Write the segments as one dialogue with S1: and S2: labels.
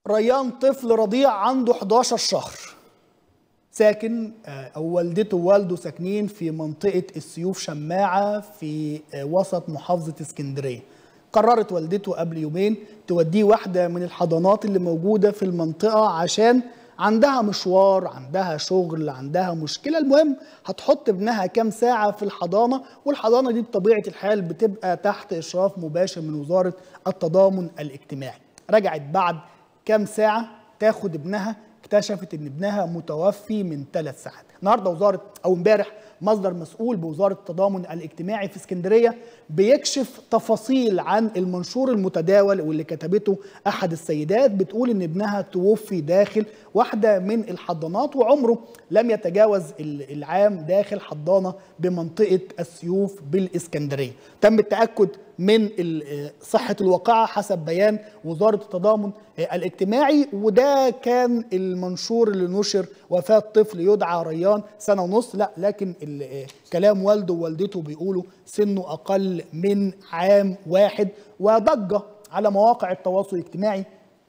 S1: ريان طفل رضيع عنده 11 شهر ساكن او والدته ووالده ساكنين في منطقه السيوف شماعه في وسط محافظه اسكندريه قررت والدته قبل يومين توديه واحده من الحضانات اللي موجوده في المنطقه عشان عندها مشوار عندها شغل عندها مشكله المهم هتحط ابنها كام ساعه في الحضانه والحضانه دي بطبيعه الحال بتبقى تحت اشراف مباشر من وزاره التضامن الاجتماعي رجعت بعد كام ساعه تاخد ابنها اكتشفت ان ابنها متوفي من ثلاث ساعات النهارده وزاره او امبارح مصدر مسؤول بوزاره التضامن الاجتماعي في اسكندريه بيكشف تفاصيل عن المنشور المتداول واللي كتبته احد السيدات بتقول ان ابنها توفي داخل واحده من الحضانات وعمره لم يتجاوز العام داخل حضانه بمنطقه السيوف بالاسكندريه تم التاكد من صحه الواقعه حسب بيان وزاره التضامن الاجتماعي وده كان المنشور اللي نشر وفاه طفل يدعى ريان سنه ونص لا لكن كلام والده ووالدته بيقولوا سنه اقل من عام واحد وضجه على مواقع التواصل الاجتماعي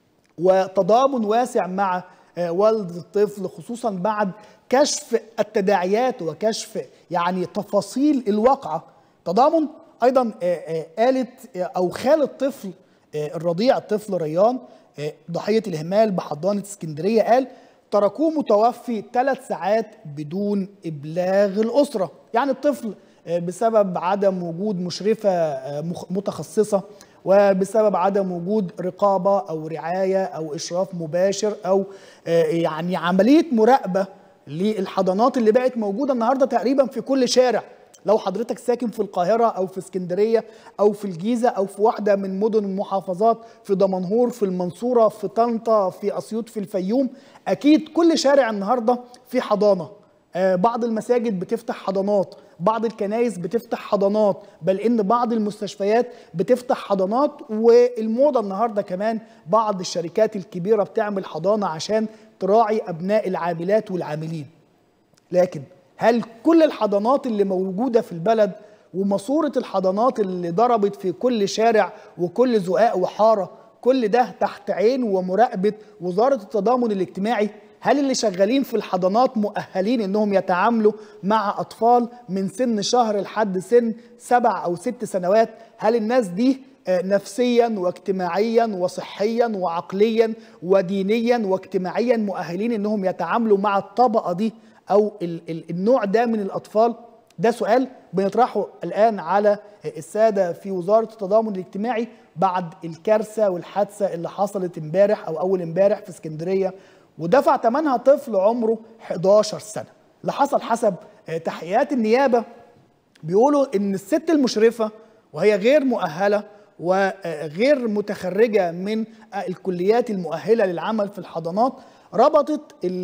S1: وتضامن واسع مع والد الطفل خصوصا بعد كشف التداعيات وكشف يعني تفاصيل الواقعه تضامن ايضا قالت او خال الطفل الرضيع الطفل ريان ضحيه الاهمال بحضانه اسكندريه قال تركوه متوفي ثلاث ساعات بدون ابلاغ الاسره يعني الطفل بسبب عدم وجود مشرفه متخصصه وبسبب عدم وجود رقابه او رعايه او اشراف مباشر او يعني عمليه مراقبه للحضانات اللي بقت موجوده النهارده تقريبا في كل شارع لو حضرتك ساكن في القاهرة أو في اسكندرية أو في الجيزة أو في واحدة من مدن المحافظات في دمنهور في المنصورة في طنطا في أسيوط في الفيوم أكيد كل شارع النهاردة في حضانة آه بعض المساجد بتفتح حضانات بعض الكنائس بتفتح حضانات بل ان بعض المستشفيات بتفتح حضانات والموضه النهارده كمان بعض الشركات الكبيره بتعمل حضانه عشان تراعي ابناء العاملات والعاملين لكن هل كل الحضانات اللي موجودة في البلد وماسورة الحضانات اللي ضربت في كل شارع وكل زقاق وحارة كل ده تحت عين ومراقبة وزارة التضامن الاجتماعي هل اللي شغالين في الحضانات مؤهلين انهم يتعاملوا مع اطفال من سن شهر لحد سن سبع او ست سنوات هل الناس دي نفسيا واجتماعيا وصحيا وعقليا ودينيا واجتماعيا مؤهلين انهم يتعاملوا مع الطبقه دي او النوع ده من الاطفال ده سؤال بنطرحه الان على الساده في وزاره التضامن الاجتماعي بعد الكارثه والحادثه اللي حصلت امبارح او اول امبارح في اسكندريه ودفع ثمنها طفل عمره 11 سنه اللي حصل حسب تحقيقات النيابه بيقولوا ان الست المشرفه وهي غير مؤهله وغير متخرجه من الكليات المؤهله للعمل في الحضانات ربطت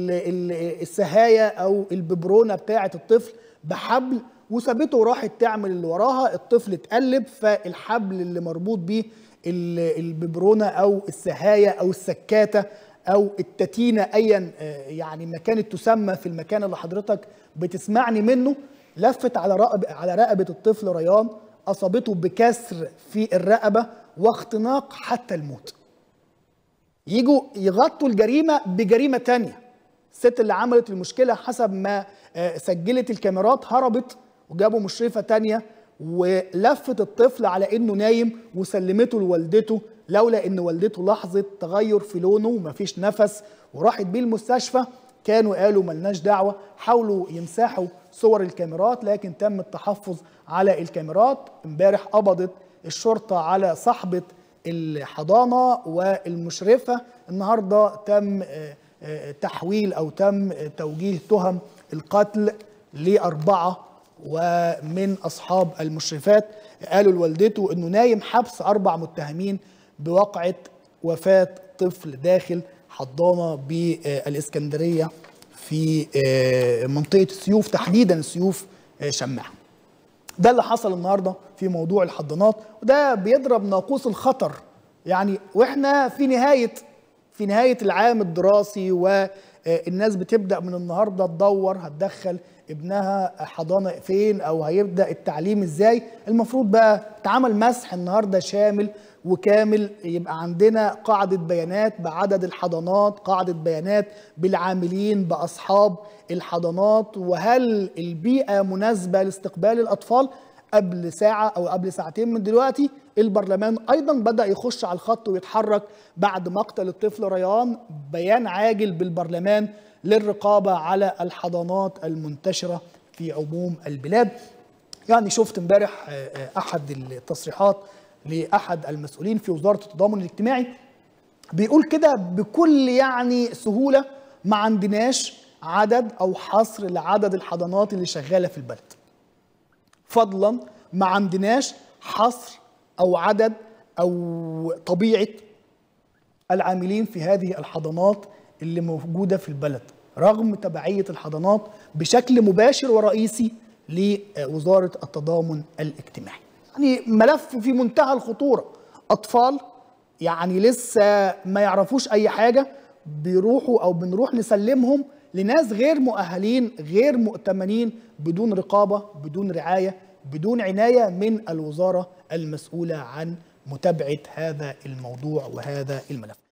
S1: السهاية أو الببرونة بتاعة الطفل بحبل وسابته وراحت تعمل اللي وراها الطفل اتقلب فالحبل اللي مربوط بيه الببرونة أو السهاية أو السكاتة أو التتينة أيا يعني ما كانت تسمى في المكان اللي حضرتك بتسمعني منه لفت على رقبة على رقبة الطفل ريان أصابته بكسر في الرقبة واختناق حتى الموت يجوا يغطوا الجريمة بجريمة تانية الست اللي عملت المشكلة حسب ما سجلت الكاميرات هربت وجابوا مشرفة تانية ولفت الطفل على انه نايم وسلمته لوالدته لولا ان والدته لاحظت تغير في لونه ومفيش نفس وراحت بيه المستشفى كانوا قالوا ملناش دعوة حاولوا يمسحوا صور الكاميرات لكن تم التحفظ على الكاميرات امبارح قبضت الشرطة على صاحبة الحضانة والمشرفة النهاردة تم تحويل أو تم توجيه تهم القتل لأربعة ومن أصحاب المشرفات قالوا لوالدته أنه نايم حبس أربع متهمين بواقعة وفاة طفل داخل حضانة بالإسكندرية في منطقة السيوف تحديدا السيوف شماعة ده اللي حصل النهارده في موضوع الحضانات وده بيضرب ناقوس الخطر يعني واحنا في نهايه في نهايه العام الدراسي والناس بتبدا من النهارده تدور هتدخل ابنها حضانه فين او هيبدا التعليم ازاي المفروض بقى اتعمل مسح النهارده شامل وكامل يبقى عندنا قاعدة بيانات بعدد الحضانات قاعدة بيانات بالعاملين بأصحاب الحضانات وهل البيئة مناسبة لاستقبال الأطفال قبل ساعة أو قبل ساعتين من دلوقتي البرلمان أيضا بدأ يخش على الخط ويتحرك بعد مقتل الطفل ريان بيان عاجل بالبرلمان للرقابة على الحضانات المنتشرة في عموم البلاد يعني شفت امبارح أحد التصريحات لأحد المسؤولين في وزارة التضامن الاجتماعي بيقول كده بكل يعني سهولة ما عندناش عدد أو حصر لعدد الحضانات اللي شغالة في البلد فضلا ما عندناش حصر او عدد او طبيعه العاملين في هذه الحضانات اللي موجوده في البلد رغم تبعيه الحضانات بشكل مباشر ورئيسي لوزاره التضامن الاجتماعي. يعني ملف في منتهى الخطوره اطفال يعني لسه ما يعرفوش اي حاجه بيروحوا او بنروح نسلمهم لناس غير مؤهلين غير مؤتمنين بدون رقابه بدون رعايه بدون عنايه من الوزاره المسؤوله عن متابعه هذا الموضوع وهذا الملف